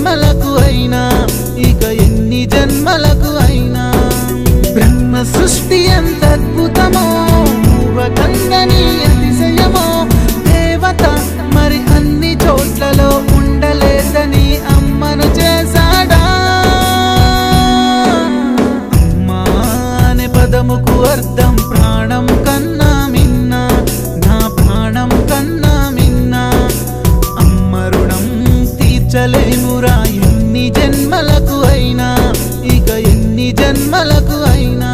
జన్మలకు అయినా ఇక ఎన్ని జన్మలకు అయినా బ్రహ్మ సృష్టి ఎంత అద్భుతమో కందని అతిశయమో దేవత మరి అన్ని చోట్లలో ఉండలేదని అమ్మను చేశాడా అమ్మా అనే పదముకు అర్థం ప్రాణం కన్నా మిన్న నా ప్రాణం కన్నా మిన్న అమ్మ రుణం తీర్చలేమురా ఎన్ని జన్మలకు అయినా ఇక ఎన్ని జన్మలకు అయినా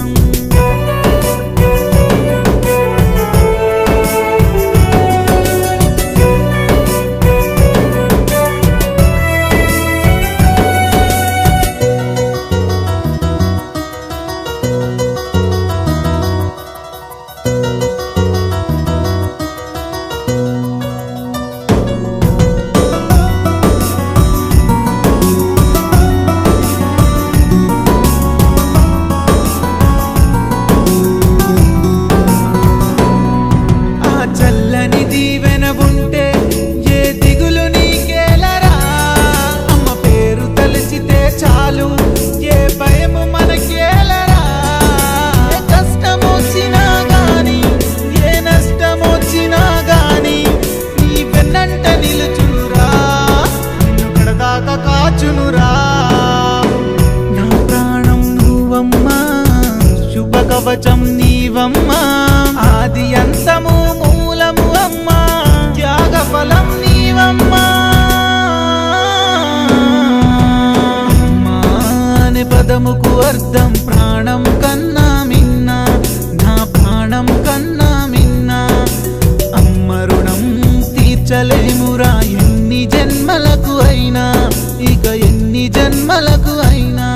ఆ చల్లని దీవెన ఉంటే ఏ దిగులు నీకేలరా అమ్మ పేరు తలచితే చాలు ఏ భయము మనకేలరా ఏ కష్టం వచ్చినా గాని ఏ నష్టం వచ్చినా గాని నీ వెన్నంట నిలుచునురా నిన్ను కడదాకా కాచునురా నా ప్రాణం నువ్వమ్మా శుభ కవచం నీవమ్మా ఆది అంతము మూలము అమ్మా త్యాగ ఫలం నీవమ్మా అమ్మా అనే పదముకు అర్థం ప్రాణం కన్నా మిన్న నా ప్రాణం కన్నా మిన్న అమ్మ రుణం తీర్చలేమురా ఎన్ని జన్మలకు అయినా ఇక ఎన్ని జన్మలకు అయినా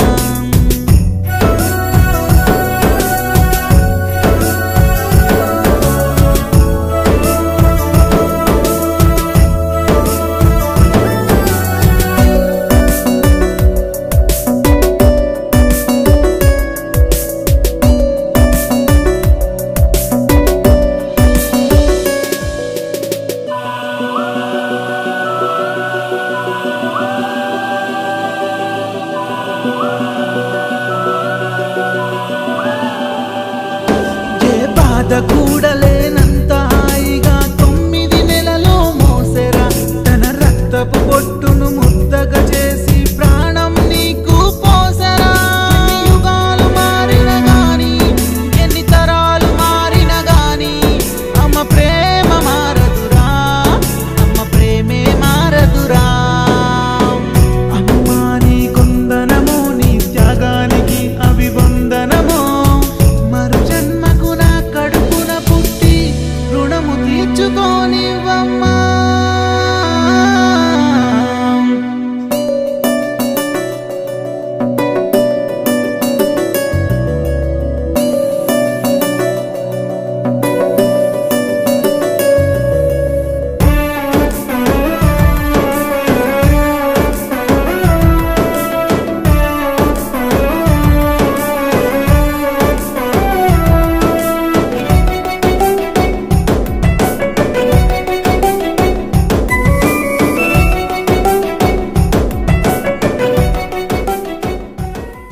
ఏ బాధ కూడలేనంత హాయిగా తొమ్మిది నెలలో మోసెరా తన రక్తపు బొట్టు